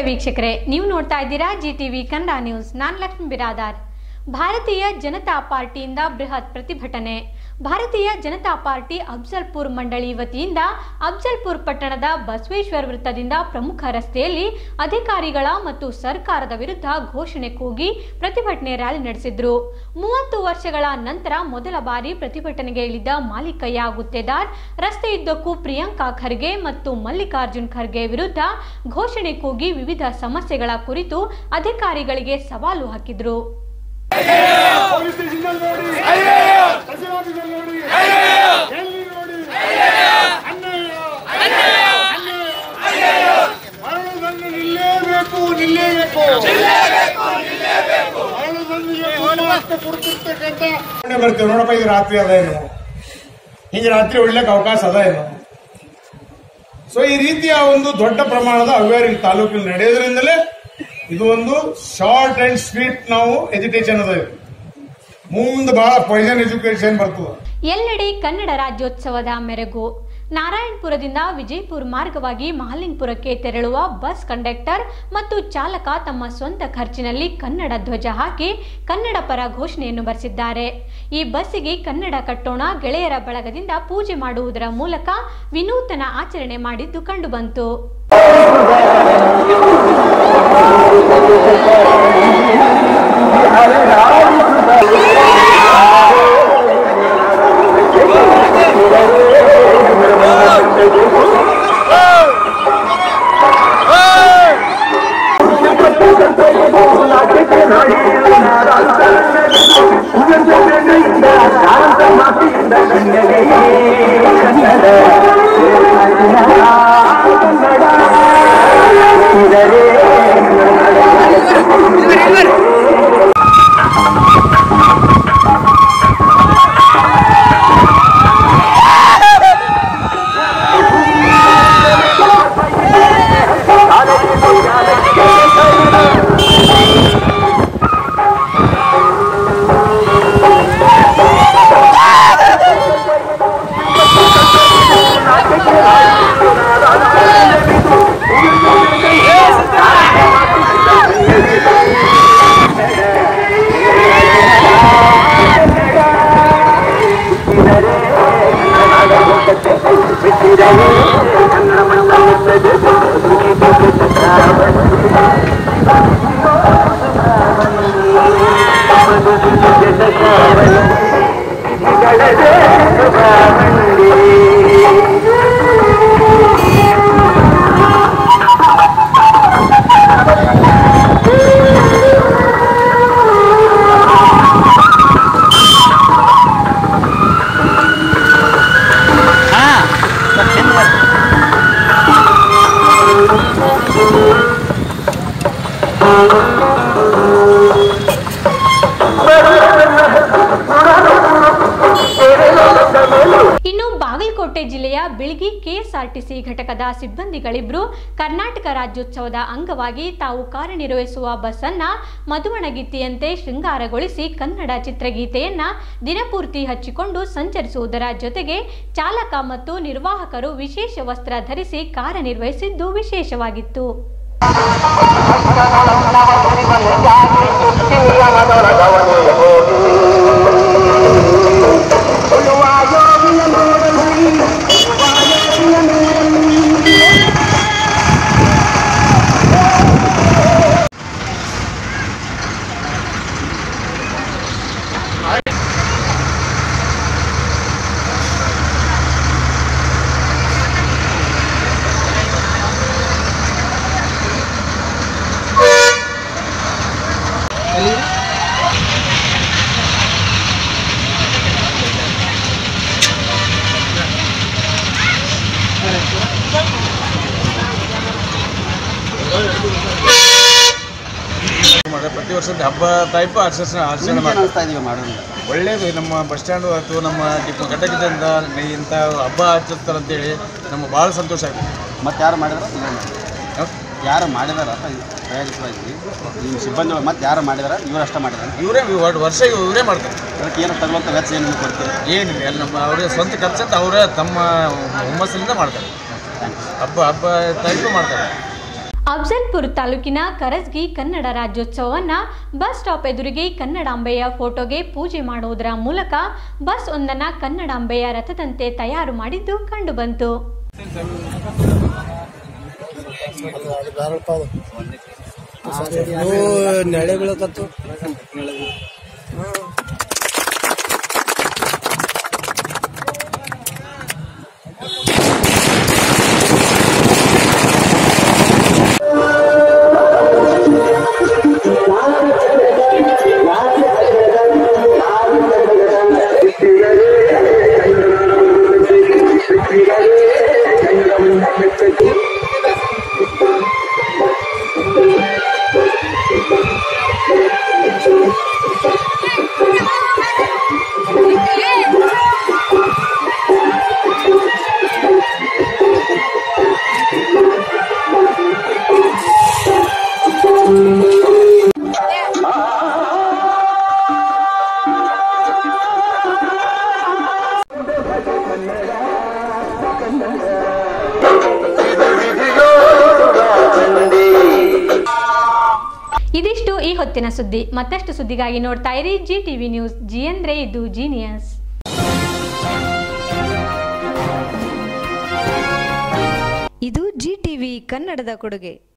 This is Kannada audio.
ವೀಕ್ಷಕರೇ ನೀವು ನೋಡ್ತಾ ಇದ್ದೀರಾ ಜಿ ಟಿವಿ ಕನ್ನಡ ನ್ಯೂಸ್ ನಾನು ಲಕ್ಷ್ಮಿ ಬಿರಾದಾರ್ ಭಾರತೀಯ ಜನತಾ ಪಾರ್ಟಿಯಿಂದ ಬೃಹತ್ ಪ್ರತಿಭಟನೆ ಭಾರತೀಯ ಜನತಾ ಪಾರ್ಟಿ ಅಫ್ಜಲ್ಪುರ್ ಮಂಡಳಿ ವತಿಯಿಂದ ಅಫ್ಜಲ್ಪುರ್ ಪಟ್ಟಣದ ಬಸವೇಶ್ವರ ವೃತ್ತದಿಂದ ಪ್ರಮುಖ ರಸ್ತೆಯಲ್ಲಿ ಅಧಿಕಾರಿಗಳ ಮತ್ತು ಸರ್ಕಾರದ ವಿರುದ್ಧ ಘೋಷಣೆ ಕೂಗಿ ಪ್ರತಿಭಟನೆ ರ್ಯಾಲಿ ನಡೆಸಿದ್ರು ಮೂವತ್ತು ವರ್ಷಗಳ ನಂತರ ಮೊದಲ ಬಾರಿ ಪ್ರತಿಭಟನೆಗೆ ಇಳಿದ ಮಾಲಿಕಯ್ಯ ಗುತ್ತೇದಾರ್ ರಸ್ತೆಯುದ್ದಕ್ಕೂ ಪ್ರಿಯಾಂಕಾ ಖರ್ಗೆ ಮತ್ತು ಮಲ್ಲಿಕಾರ್ಜುನ್ ಖರ್ಗೆ ವಿರುದ್ಧ ಘೋಷಣೆ ಕೂಗಿ ವಿವಿಧ ಸಮಸ್ಯೆಗಳ ಕುರಿತು ಅಧಿಕಾರಿಗಳಿಗೆ ಸವಾಲು ಹಾಕಿದ್ರು ಪೊಲೀಸ್ ಸ್ಟೇಷನ್ ನೋಡಿ ತಹಸೀಲ್ದಾರ್ ನೋಡಿ ಎಲ್ಲಿ ನೋಡಿ ಅನ್ಯಾಯ ಅನ್ಯಾಯ ಮರಣದಂಡ ನಿಲ್ಲೇಬೇಕು ನಿಲ್ಲೇಬೇಕು ಮರಣದಂಡಿಗೆ ಹೋರಾಟ ಕೊಡ್ತಿರ್ತಕ್ಕಂಥ ಬರ್ತೀವಿ ನೋಡಪ್ಪ ಇದು ರಾತ್ರಿ ಅದ ಏನು ಹಿಂಗೆ ರಾತ್ರಿ ಒಳ್ಳೆಕ್ ಅವಕಾಶ ಅದ ಏನು ಸೊ ಈ ರೀತಿಯ ಒಂದು ದೊಡ್ಡ ಪ್ರಮಾಣದ ಅವ್ಯವಹಾರ ಈ ತಾಲೂಕಿನಲ್ಲಿ ನಡೆಯೋದ್ರಿಂದಲೇ ಇದು ಒಂದು ಶಾರ್ಟ್ ಅಂಡ್ ಸ್ವೀಟ್ ನಾವು ಎಜುಕೇಶನ್ ಅದ ಇದು ಮುಂದೆ ಬಹಳ ಪಾಯ್ಸನ್ ಎಜುಕೇಶನ್ ಬರ್ತದ ಎಲ್ಲೆಡೆ ಕನ್ನಡ ರಾಜ್ಯೋತ್ಸವದ ಮೆರುಗು ನಾರಾಯಣಪುರದಿಂದ ವಿಜಯಪುರ ಮಾರ್ಗವಾಗಿ ಮಹಾಲಿಂಗಪುರಕ್ಕೆ ತೆರಳುವ ಬಸ್ ಕಂಡಕ್ಟರ್ ಮತ್ತು ಚಾಲಕ ತಮ್ಮ ಸ್ವಂತ ಖರ್ಚಿನಲ್ಲಿ ಕನ್ನಡ ಧ್ವಜ ಹಾಕಿ ಕನ್ನಡ ಪರ ಘೋಷಣೆಯನ್ನು ಬರೆಸಿದ್ದಾರೆ ಈ ಬಸ್ಸಿಗೆ ಕನ್ನಡ ಕಟ್ಟೋಣ ಗೆಳೆಯರ ಬಳಗದಿಂದ ಪೂಜೆ ಮಾಡುವುದರ ಮೂಲಕ ವಿನೂತನ ಆಚರಣೆ ಮಾಡಿದ್ದು ಕಂಡುಬಂತು ಇನ್ನು ಬಾಗಲಕೋಟೆ ಜಿಲ್ಲೆಯ ಬಿಳ್ಗಿ ಕೆಎಸ್ಆರ್ಟಿಸಿ ಘಟಕದ ಸಿಬ್ಬಂದಿಗಳಿಬ್ರು ಕರ್ನಾಟಕ ರಾಜ್ಯೋತ್ಸವದ ಅಂಗವಾಗಿ ತಾವು ಕಾರ್ಯನಿರ್ವಹಿಸುವ ಬಸ್ ಅನ್ನ ಮಧುವಣಗಿತ್ತಿಯಂತೆ ಶೃಂಗಾರಗೊಳಿಸಿ ಕನ್ನಡ ಚಿತ್ರಗೀತೆಯನ್ನ ದಿನಪೂರ್ತಿ ಹಚ್ಚಿಕೊಂಡು ಸಂಚರಿಸುವುದರ ಜೊತೆಗೆ ಚಾಲಕ ಮತ್ತು ನಿರ್ವಾಹಕರು ವಿಶೇಷ ವಸ್ತ್ರ ಧರಿಸಿ ಕಾರ್ಯನಿರ್ವಹಿಸಿದ್ದು ವಿಶೇಷವಾಗಿತ್ತು ಮಾಡಿ ಪ್ರತಿ ವರ್ಷದ ಹಬ್ಬ ಟೈಪ್ ಆಚರಿಸ ಆಚರಣೆ ನಿಮ್ಗೆ ಮಾಡ್ತಾರೆ ಅನಿಸ್ತಾ ಇದೀವಿ ಮಾಡೋದು ಒಳ್ಳೇದು ನಮ್ಮ ಬಸ್ ಸ್ಟ್ಯಾಂಡು ಅಥವಾ ನಮ್ಮ ಡಿಪೋ ಘಟಕದಿಂದ ಇಂಥ ಹಬ್ಬ ಆಚರಿಸ್ತಾರೆ ಅಂತೇಳಿ ನಮ್ಗೆ ಭಾಳ ಸಂತೋಷ ಆಗಿದೆ ಮತ್ತೆ ಯಾರು ಮಾಡಿದಾರ ಇವ್ರೇ ಮಾಡಿದಾರ? ಯಾರು ಮಾಡಿದಾರ ಪ್ರಯೋಗಿತವಾಗಿ ನಿಮ್ಮ ಸಿಬ್ಬಂದಿಗಳು ಮತ್ತೆ ಯಾರು ಮಾಡಿದಾರ ಇವ್ರು ಅಷ್ಟೇ ಮಾಡಿದಾರ ಇವರೇ ವರ್ಷ ಇವರೇ ಮಾಡ್ತಾರೆ ಅದಕ್ಕೆ ಏನು ತಗೊಳ್ತ ವೆಚ್ಚ ಏನು ನಿಮ್ಗೆ ಕೊಡ್ತೀರಿ ಏನಿಲ್ಲ ಎಲ್ಲ ನಮ್ಮ ಅವರೇ ಸ್ವಂತ ಖರ್ಚಂತ ಅವರೇ ತಮ್ಮ ಹುಮ್ಮಸ್ಸಿನಿಂದ ಮಾಡ್ತಾರೆ ಹಬ್ಬ ಹಬ್ಬ ಟೈಪು ಮಾಡ್ತಾರೆ ಅಫ್ಜಲ್ಪುರ್ ತಾಲೂಕಿನ ಕರಸ್ಗಿ ಕನ್ನಡ ರಾಜ್ಯೋತ್ಸವವನ್ನು ಬಸ್ ಸ್ಟಾಪ್ ಎದುರಿಗೆ ಕನ್ನಡಾಂಬೆಯ ಫೋಟೋಗೆ ಪೂಜೆ ಮಾಡುವುದರ ಮೂಲಕ ಬಸ್ ಒಂದನ್ನು ಕನ್ನಡಾಂಬೆಯ ರಥದಂತೆ ತಯಾರು ಮಾಡಿದ್ದು ಕಂಡುಬಂತು ನೆಳೆ ಬೀಳಕತ್ತು ಇದಿಷ್ಟು ಈ ಹೊತ್ತಿನ ಸುದ್ದಿ ಮತ್ತಷ್ಟು ಸುದ್ದಿಗಾಗಿ ನೋಡ್ತಾ ಇರಿ ಜಿ ಟಿವಿ ನ್ಯೂಸ್ ಜಿ ಅಂದ್ರೆ ಇದು ಜೀನಿಯಸ್ ಇದು ಜಿ ಟಿವಿ ಕನ್ನಡದ ಕೊಡುಗೆ